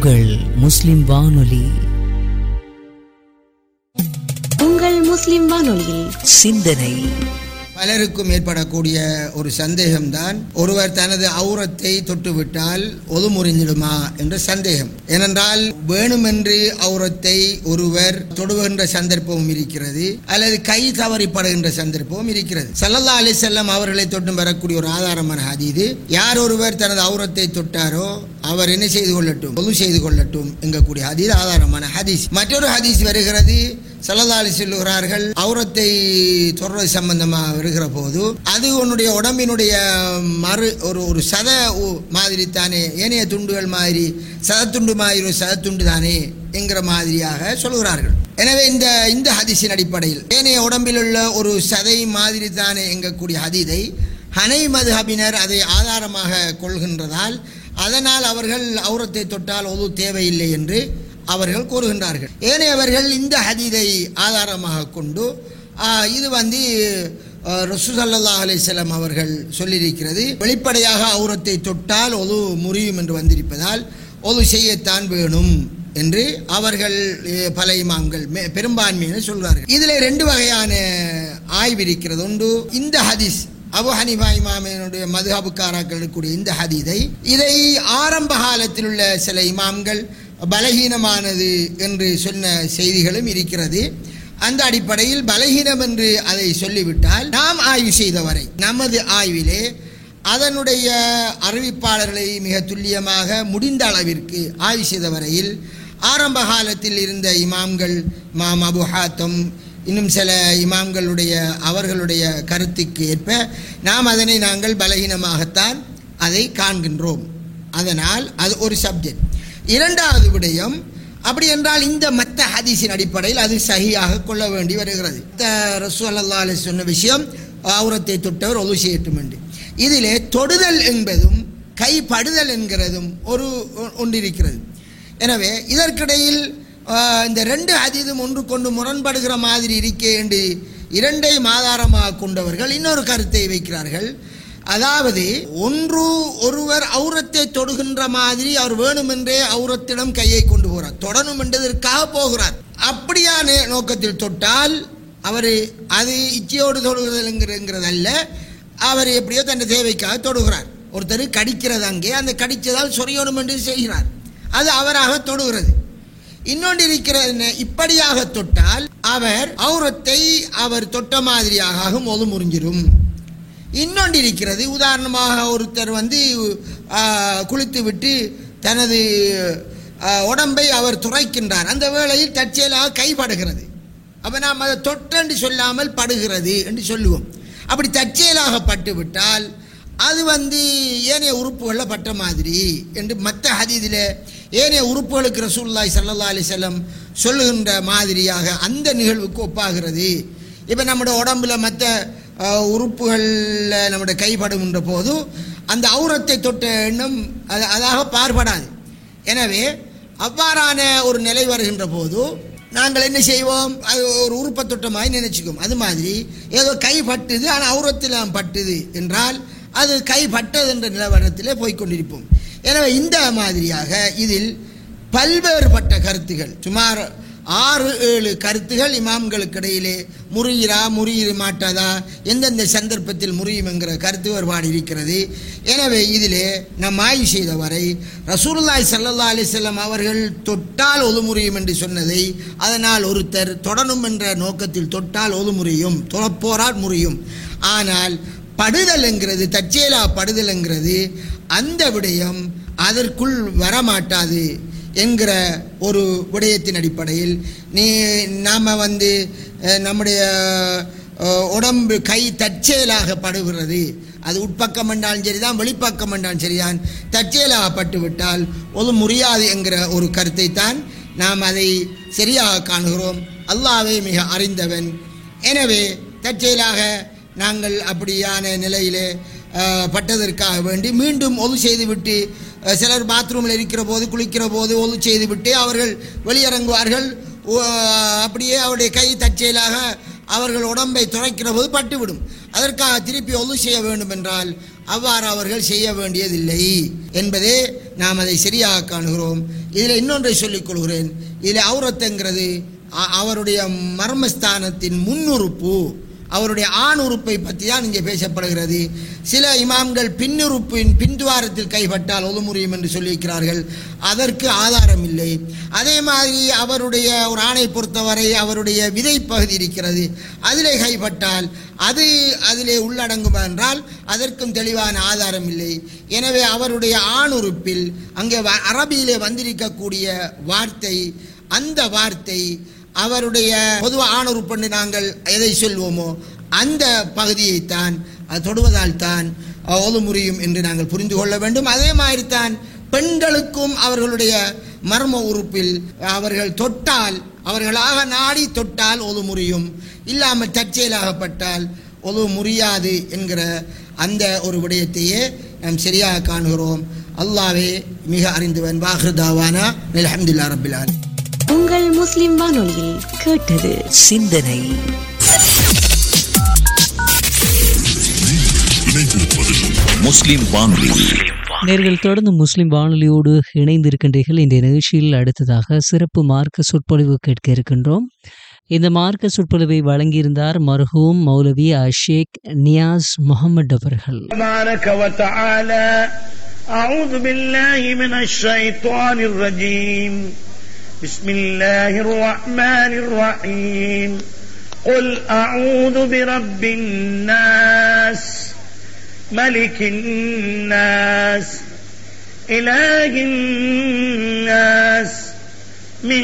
உங்கள் முஸ்லிம் வானொலி உங்கள் முஸ்லிம் வானொலியில் சிந்தனை பலருக்கும் ஏற்படக்கூடிய ஒரு சந்தேகம்தான் ஒருவர் தனது அவுரத்தை தொட்டுவிட்டால் ஒது முறிஞ்சிடுமா என்ற சந்தேகம் ஏனென்றால் வேணுமென்று அவுரத்தை ஒருவர் தொடுகின்ற சந்தர்ப்பமும் இருக்கிறது அல்லது கை தவறிப்படுகின்ற சந்தர்ப்பமும் இருக்கிறது சல்லல்லா அலி செல்லம் அவர்களை தொட்டும் வரக்கூடிய ஒரு ஆதாரமான ஹதீது யார் ஒருவர் தனது அவுரத்தை தொட்டாரோ அவர் என்ன செய்து கொள்ளட்டும் பொது செய்து கொள்ளட்டும் என்கக்கூடிய ஹதீஸ் ஆதாரமான ஹதீஸ் மற்றொரு ஹதீஸ் வருகிறது சல்லல்லாலி சொல்லுகிறார்கள் அவுரத்தை தொடர்றது சம்பந்தமாக வருகிற போது அது உன்னுடைய உடம்பினுடைய மறு ஒரு ஒரு சத உ- மாதிரி தானே ஏனைய துண்டுகள் மாதிரி சதத்துண்டு மாதிரி ஒரு சதத்துண்டு தானே என்கிற மாதிரியாக சொல்கிறார்கள் எனவே இந்த இந்த ஹதீஸின் அடிப்படையில் ஏனைய உடம்பில் உள்ள ஒரு சதை மாதிரி தானே எங்கக்கூடிய ஹதீதை ஹனை மதுஹபினர் அதை ஆதாரமாக கொள்கின்றதால் அதனால் அவர்கள் அவுரத்தை தொட்டால் ஒது தேவையில்லை என்று அவர்கள் கூறுகின்றார்கள் ஏனையவர்கள் இந்த ஹதீதை ஆதாரமாக கொண்டு ஆ, இது வந்து ரசூ சல்லா அலிஸ்லாம் அவர்கள் சொல்லியிருக்கிறது வெளிப்படையாக அவுரத்தை தொட்டால் ஒது முறியும் என்று வந்திருப்பதால் ஒது செய்யத்தான் வேணும் என்று அவர்கள் அஹ், பல இமாம்கள் மே- பெரும்பான்மையினர் சொல்கிறார்கள் இதில் ரெண்டு வகையான ஆய்வு இருக்கிறது ஒன்று இந்த ஹதீஸ் அபு ஹனிஃபா இமாமினுடைய மதுஹபுக்காராக்கள் இருக்கக்கூடிய இந்த ஹதீதை இதை ஆரம்ப காலத்தில் உள்ள சில இமாம்கள் பலகீனமானது என்று சொன்ன செய்திகளும் இருக்கிறது அந்த அடிப்படையில் பலகீனம் என்று அதை சொல்லிவிட்டால் நாம் ஆய்வு செய்தவரை நமது ஆய்விலே அதனுடைய அறிவிப்பாளர்களை மிக துல்லியமாக முடிந்த அளவிற்கு ஆய்வு செய்த வரையில் ஆரம்ப காலத்தில் இருந்த இமாம்கள் இமாம் அபு ஹாத்தம் இன்னும் சில இமாம்களுடைய அவர்களுடைய கருத்துக்கு ஏற்ப நாம் அதனை நாங்கள் பலகீனமாகத்தான் அதை காண்கின்றோம் அதனால் அது ஒரு சப்ஜெக்ட் இரண்டாவது விடயம் அப்படி என்றால் இந்த மத்த ஹதீஸின் அடிப்படையில் அது சகியாக கொள்ள வேண்டி வருகிறது ரசூ அல்லா சொன்ன விஷயம் அவுரத்தை தொட்டவர் ஒது செய்யட்டும் என்று இதிலே தொடுதல் என்பதும் கைப்படுதல் என்கிறதும் ஒரு ஒ- ஒன்றிருக்கிறது எனவே இதற்கிடையில் ஆஹ், இந்த ரெண்டு அதீதம் ஒன்று கொண்டு முரண்படுகிற மாதிரி இருக்கே என்று இரண்டை ஆதாரமாக கொண்டவர்கள் இன்னொரு கருத்தை வைக்கிறார்கள் அதாவது ஒன்று ஒருவர் அவுரத்தை தொடுகின்ற மாதிரி அவர் வேணுமென்றே அவுரத்திடம் கையை கொண்டு போகிறார் தொடணும் என்றதற்காக போகிறார் அப்படியான நோக்கத்தில் தொட்டால் அவர் அது இச்சையோடு தொடுகிறதுங்கிறதல்ல அவர் எப்படியோ தன் தேவைக்காக தொடுகிறார் ஒருத்தர் கடிக்கிறது அங்கே அந்த கடித்ததால் சொரியணும் என்று செய்கிறார் அது அவராக தொடுகிறது இன்னொன்று இருக்கிறது என்ன? இப்படியாக தொட்டால் அவர் அவுரத்தை அவர் தொட்ட மாதிரியாக ஆகும் ஒது முறிஞ்சிடும் இன்னொன்று இருக்கிறது உதாரணமாக ஒருத்தர் வந்து ஆ, குளித்து விட்டு தனது ஆ, உடம்பை அவர் துரைக்கின்றார் அந்த வேளையில் தற்செயலாக கைப்படுகிறது அப்போ நாம் அதை தொட்டென்று சொல்லாமல் படுகிறது என்று சொல்லுவோம் அப்படி தற்செயலாக பட்டு விட்டால் அது வந்து ஏனைய உறுப்புகளில் பட்ட மாதிரி என்று மற்ற ஹதீதில் ஏனைய உறுப்புகளுக்கு ரசூலுல்லாஹி ஸல்லல்லாஹு அலைஹி வஸல்லம் சொல்லுகின்ற மாதிரியாக அந்த நிகழ்வுக்கு ஒப்பாகிறது இப்போ நம்முடைய உடம்புல மற்ற உறுப்புகளில் நம்முடைய கைப்படுகின்ற போது அந்த அவுரத்தை தொட்ட எண்ணம் அது அதாக பார்படாது எனவே அவ்வாறான ஒரு நிலை வருகின்ற போது நாங்கள் என்ன செய்வோம் அது ஒரு உறுப்பை தொட்ட மாதிரி நினைச்சுக்குவோம் அது மாதிரி ஏதோ கை பட்டுது ஆனால் அவுரத்தில் பட்டுது என்றால் அது கை பட்டது என்ற நிலவரத்திலே போய்க்கொண்டிருப்போம் எனவே இந்த மாதிரியாக இதில் பல்வேறுபட்ட கருத்துகள் சுமார் ஆறு ஏழு கருத்துகள் இமாம்களுக்கு இடையிலே முறியிறா முறியிற மாட்டாதா எந்தெந்த சந்தர்ப்பத்தில் முறியும் என்கிற கருத்து வேறுபாடு இருக்கிறது எனவே இதிலே நம் ஆய்வு செய்த வரை ரசூலுல்லாஹி ஸல்லல்லாஹு அலைஹி வஸல்லம் அவர்கள் தொட்டால் ஒது முறியும் என்று சொன்னதை அதனால் ஒருத்தர் தொடரும் என்ற நோக்கத்தில் தொட்டால் ஒது முறியும் தொழப்போரால் முறியும் ஆனால் படுதல் என்கிறது தற்செயலா படுதல் என்கிறது அந்த விடயம் அதற்குள் வரமாட்டாது என்கிற ஒரு விடயத்தின் அடிப்படையில் நீ நாம் வந்து அஹ், நம்முடைய அஹ், உடம்பு கை தற்செயலாக படுகிறது அது உட்பக்கம் என்றாலும் சரிதான் வெளிப்பக்கம் என்றாலும் சரிதான் தற்செயலாக பட்டு விட்டால் ஒரு முடியாது என்கிற ஒரு கருத்தை தான் நாம் அதை சரியாக காணுகிறோம் அல்லாவே மிக அறிந்தவன் எனவே தற்செயலாக நாங்கள் அப்படியான நிலையிலே அஹ், பட்டதற்காக வேண்டி மீண்டும் ஒது செய்துவிட்டு அஹ், சிலர் பாத்ரூமில் இருக்கிற போது குளிக்கிற போது ஒது செய்துவிட்டு அவர்கள் வெளியிறங்குவார்கள் ஓ, அப்படியே அவருடைய கை தற்செயலாக அவர்கள் உடம்பை துளைக்கிற போது பட்டுவிடும் அதற்காக திருப்பி ஒது செய்ய வேண்டும் என்றால் அவ்வாறு அவர்கள் செய்ய வேண்டியதில்லை என்பதே நாம் அதை சரியாக காணுகிறோம் இதில் இன்னொன்றை சொல்லிக் கொள்கிறேன் இதில் அவுரத்துங்கிறது அ- அவருடைய மர்மஸ்தானத்தின் முன்னுறுப்பு அவருடைய ஆண் உறுப்பை பற்றி தான் இங்கே பேசப்படுகிறது சில இமாம்கள் பின்னுறுப்பின் பின்துவாரத்தில் கைப்பட்டால் ஒது முடியும் என்று சொல்லியிருக்கிறார்கள் அதற்கு ஆதாரம் இல்லை அதே மாதிரி அவருடைய ஒரு ஆணை பொறுத்தவரை அவருடைய விதை பகுதி இருக்கிறது அதிலே கைப்பட்டால் அது அதிலே உள்ளடங்கும் என்றால் அதற்கும் தெளிவான ஆதாரம் இல்லை எனவே அவருடைய ஆண் உறுப்பில் அங்கே வ- அரபியிலே வந்திருக்கக்கூடிய வார்த்தை அந்த வார்த்தை அவருடைய பொதுவா ஆணுறுப்பென்று நாங்கள் எதை சொல்வோமோ அந்த பகுதியைத்தான் அது தொடுவதால் தான் ஓது முடியும் என்று நாங்கள் புரிந்து கொள்ள வேண்டும் அதே மாதிரி தான் பெண்களுக்கும் அவர்களுடைய மர்ம உறுப்பில் அவர்கள் தொட்டால் அவர்களாக நாடி தொட்டால் ஒது முறியும் இல்லாமல் தற்செயலாகப்பட்டால் ஒது முறியாது என்கிற அந்த ஒரு விடயத்தையே நாம் சரியாக காணுகிறோம் அல்லாவே மிக அறிந்தவன் வாஹ்ருதாவானா அல்ஹம்துலில்லாஹ் ரப்பில் ஆலமீன் உங்கள் முஸ்லிம் வானொலியில் கேட்டது சிந்தனை முஸ்லிம் வானொலி நேர்கள் தொடர்ந்து முஸ்லிம் வானொலியோடு இணைந்திருக்கின்றீர்கள் இந்த நிகழ்ச்சியில் அடுத்ததாக சிறப்பு மார்க்க சொற்பொழிவு கேட்க இருக்கின்றோம் இந்த மார்க்க சொற்பொழிவை வழங்கியிருந்தார் மர்ஹூம் மௌலவி அஷேக் நியாஸ் முகமது அவர்கள் تبارك وتعالى أعوذ بالله من الشيطان الرجيم بسم الله الرحمن الرحيم قل أعوذ برب الناس ملك الناس إله الناس